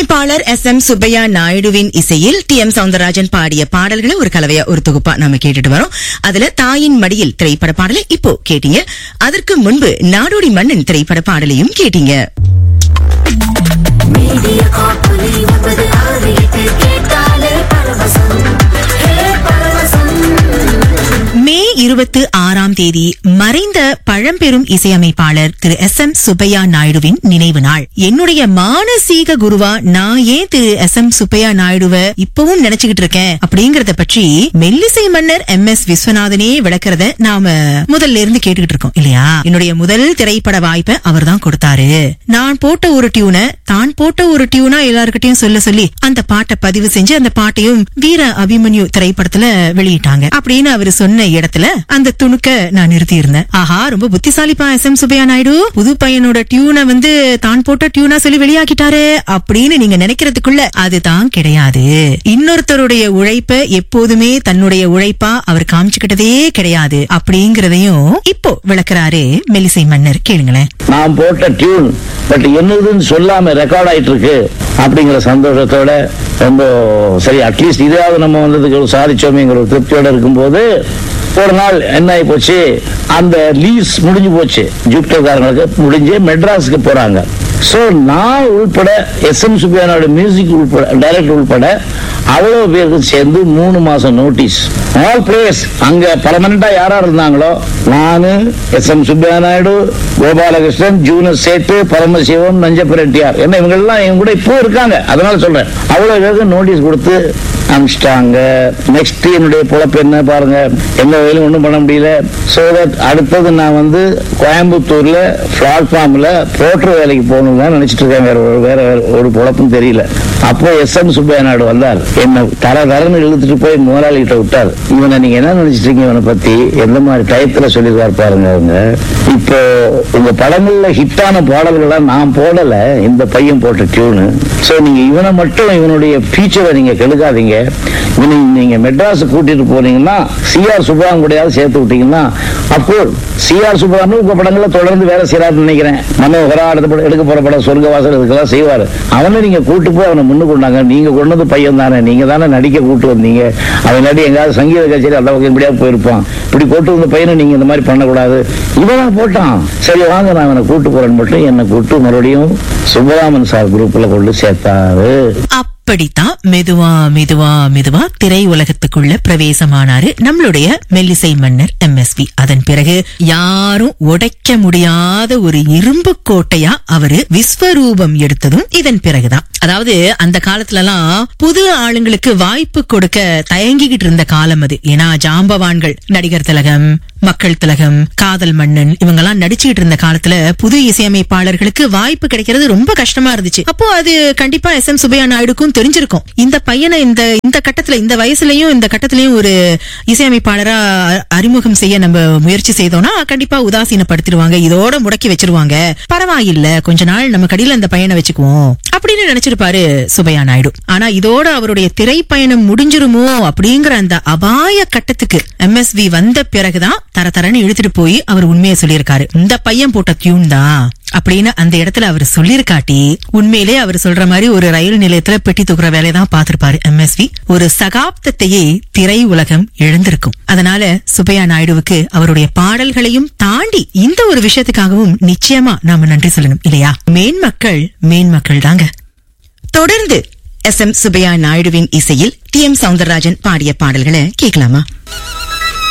இசையமைப்பாளர் S M Subbaiah நாயுடுவின் இசையில் D M Soundararajan பாடிய பாடல்களை ஒரு கலவையா ஒரு தொகுப்பா நாம கேட்டுட்டு வரோம் அதுல தாயின் மடியில் திரைப்பட பாடலை இப்போ கேட்டீங்க அதற்கு முன்பு நாடோடி மன்னன் திரைப்பட பாடலையும் கேட்டீங்க மீடியா காப்புலி ஒன்பது ஆறு எட்டு கேட்டாலே பரவசம் ஹே பரவசம் மே இருபத்து ஆறாம் தேதி மறைந்த பழம்பெரும் இசையமைப்பாளர் திரு எஸ் எம் சுப்பையா நாயுடுவின் நினைவு நாள் என்னுடைய மானசீக குருவா நான் ஏன் திரு எஸ் எம் சுப்பையா நாயுடுவ இப்பவும் நினைச்சுக்கிட்டு இருக்கேன் அப்படிங்கறத பற்றி மெல்லிசை மன்னர் எம் எஸ் விஸ்வநாதனே விளக்குறத நாம முதல்ல இருந்து கேட்டுக்கிட்டு இருக்கோம் இல்லையா என்னுடைய முதல் திரைப்பட வாய்ப்பை அவர் தான் கொடுத்தாரு நான் போட்ட ஒரு டியூனை தான் போட்ட ஒரு டியூனா எல்லாருக்கிட்டையும் சொல்ல சொல்லி அந்த பாட்டை பதிவு செஞ்சு அந்த பாட்டையும் வீர அபிமன்யு திரைப்படத்துல வெளியிட்டாங்க அப்படின்னு அவர் சொன்ன இடத்துல அந்த துணுக்க நான் நிறுத்தி இருந்தேன் ஆஹா ரொம்ப புத்திசாலிப்பா எஸ் எம் சுப்பையா நாயுடு புது பையனோட டியூனை வந்து தான் போட்ட டியூனா சொல்லி வெளியாக்கிட்டாரு அப்படின்னு நீங்க நினைக்கிறதுக்குள்ள அதுதான் கிடையாது இன்னொருத்தருடைய உழைப்ப எப்போதுமே தன்னுடைய உழைப்பா அவர் காமிச்சுக்கிட்டதே கிடையாது அப்படிங்கறதையும் இப்போ விளக்குறாரு மெலிசை மன்னர் கேளுங்களேன் நான் போட்ட டியூன் பட் என்னதுன்னு சொல்லாம ரெக்கார்ட் ஆயிட்டு இருக்கு அப்படிங்கிற சந்தோஷத்தோட ரொம்ப சரி அட்லீஸ்ட் இதாவது நம்ம வந்ததுக்கு ஒரு சாதிச்சோமேங்கிற ஒரு திருப்தியோட இருக்கும்போது ஒரு நாள் என்ன ஆகி போச்சு அந்த லீஸ் முடிஞ்சு போச்சு ஜூப்டர்காரங்களுக்கு முடிஞ்சு மெட்ராஸுக்கு போறாங்க ஸோ நான் உள்பட எஸ் எம் சுப்பியானோட மியூசிக் உள்பட டைரக்டர் உள்பட அவ்வளவு பேருக்கு சேர்ந்து மூணு மாசம் நோட்டீஸ் ஆல் பிளேஸ் அங்க பர்மனண்டா யாரா இருந்தாங்களோ நானு எஸ் எம் சுப்பியா நாயுடு கோபாலகிருஷ்ணன் ஜூனஸ் சேட்டு பரமசிவம் நஞ்சப்பரெட்டியார் என்ன இவங்க எல்லாம் இவங்க கூட இப்போ இருக்காங்க அதனால சொல்றேன் அவ்வளவு பேருக்கு நோட்டீஸ் கொடுத்து அனுப்பிச்சிட்டாங்க நெக்ஸ்ட் என்னுடைய பொழப்பு என்ன பாருங்க எந்த வகையிலும் ஒன்றும் பண்ண முடியல ஸோ தட் அடுத்தது நான் வந்து கோயம்புத்தூர்ல பிளாட்ஃபார்ம்ல போட்டர் வேலைக்கு போகணும் தான் நினைச்சிட்டு இருக்கேன் வேற ஒரு- வேற வேற ஒரு பொழப்பும் தெரியல அப்போ எஸ் எம் சுப்பையா நாயுடு வந்தார் என்ன தர தரன்னு இழுத்துட்டு போய் முதலாளி கிட்ட விட்டார் இவனை நீங்க என்ன நினைச்சிட்டு இருக்கீங்க இவனை பத்தி எந்த மாதிரி டயத்துல சொல்லிருக்காரு பாருங்க அவங்க இப்போ உங்க படங்கள்ல ஹிட்டான பாடல்கள்லாம் நான் போடல இந்த பையன் போட்ட டியூனு சோ நீங்க இவனை மட்டும் இவனுடைய ஃபீச்சரை நீங்க கெடுக்காதீங்க இவனை நீங்க மெட்ராஸ் கூட்டிட்டு போனீங்கன்னா சிஆர் சுப்ராம் கூடயாவது சேர்த்து விட்டீங்கன்னா அப்போ சிஆர் சுப்ராம் உங்க படங்கள்ல தொடர்ந்து வேலை செய்யறாருன்னு நினைக்கிறேன் மனோகரா அடுத்த படம் எடுக்க போற படம் சொர்க்கவாசல் இதுக்கெல்லாம் செய்வாரு அவனை நீங்க கூட்டு போய் அவனை முன்னு கொண்டாங்க நீங்க கொண்டது பையன் தானே நீங்க தானே நடிக்க கூட்டு வந்தீங்க அவன் நடி எங்காவது சங்கீத கச்சேரி அந்த பக்கம் இப்படியா போயிருப்பான் இப்படி போட்டு வந்த பையனை நீங்க இந்த மாதிரி பண்ணக்கூடாது இவனா போட்டான் சரி வாங்க நான் அவனை கூட்டு போறேன்னு மட்டும் என்னை கூட்டு மறுபடியும் சுப்பராமன் சார் குரூப்ல கொண்டு சேர்த்தாரு அப்படித்தான் மெதுவா மெதுவா மெதுவா திரை உலகத்துக்குள்ள பிரவேசமானாரு நம்மளுடைய மெல்லிசை மன்னர் எம்எஸ்வி அதன் பிறகு யாரும் உடைக்க முடியாத ஒரு இரும்பு கோட்டையா அவரு விஸ்வரூபம் எடுத்ததும் இதன் பிறகுதான் அதாவது அந்த காலத்துல எல்லாம் புது ஆளுங்களுக்கு வாய்ப்பு கொடுக்க தயங்கிக்கிட்டு இருந்த காலம் அது ஏன்னா ஜாம்பவான்கள் நடிகர் திலகம் மக்கள் திலகம் காதல் மன்னன் இவங்கெல்லாம் நடிச்சுக்கிட்டு இருந்த காலத்துல புது இசையமைப்பாளர்களுக்கு வாய்ப்பு கிடைக்கிறது ரொம்ப கஷ்டமா இருந்துச்சு அப்போ அது கண்டிப்பா எஸ் எம் சுப்பையா நாயுடுக்கும் தெரிஞ்சிருக்கும் இந்த பையனை இந்த இந்த கட்டத்துல இந்த வயசுலயும் இந்த கட்டத்திலயும் ஒரு இசையமைப்பாளரா அ- அறிமுகம் செய்ய நம்ம முயற்சி செய்தோம்னா கண்டிப்பா உதாசீனப்படுத்திடுவாங்க இதோட முடக்கி வச்சிருவாங்க பரவாயில்ல கொஞ்ச நாள் நம்ம கடியில அந்த பையனை வச்சுக்குவோம் அப்படின்னு நினைச்சிருப்பாரு சுப்பையா நாயுடு ஆனா இதோட அவருடைய திரைப்பயணம் முடிஞ்சிருமோ அப்படிங்கிற அந்த அபாய கட்டத்துக்கு எம்எஸ்வி வந்த பிறகுதான் தர தரன்னு இழுத்துட்டு போய் அவர் உண்மையை சொல்லியிருக்காரு இந்த பையன் போட்ட டியூன் தான் அப்படின்னு அந்த இடத்துல அவர் சொல்லிருக்காட்டி உண்மையிலே அவர் சொல்ற மாதிரி ஒரு ரயில் நிலையத்துல பெட்டி தூக்குற வேலையை தான் பார்த்திருப்பாரு எம்எஸ்வி ஒரு சகாப்தத்தையே திரை உலகம் எழுந்திருக்கும் அதனால சுப்பையா நாயுடுவுக்கு அவருடைய பாடல்களையும் தாண்டி இந்த ஒரு விஷயத்துக்காகவும் நிச்சயமா நாம நன்றி சொல்லணும் இல்லையா மேன்மக்கள் மேன்மக்கள் தாங்க தொடர்ந்து எஸ் எம் சுப்பையா நாயுடுவின் இசையில் டி எம் சவுந்தரராஜன் பாடிய பாடல்களை கேட்கலாமா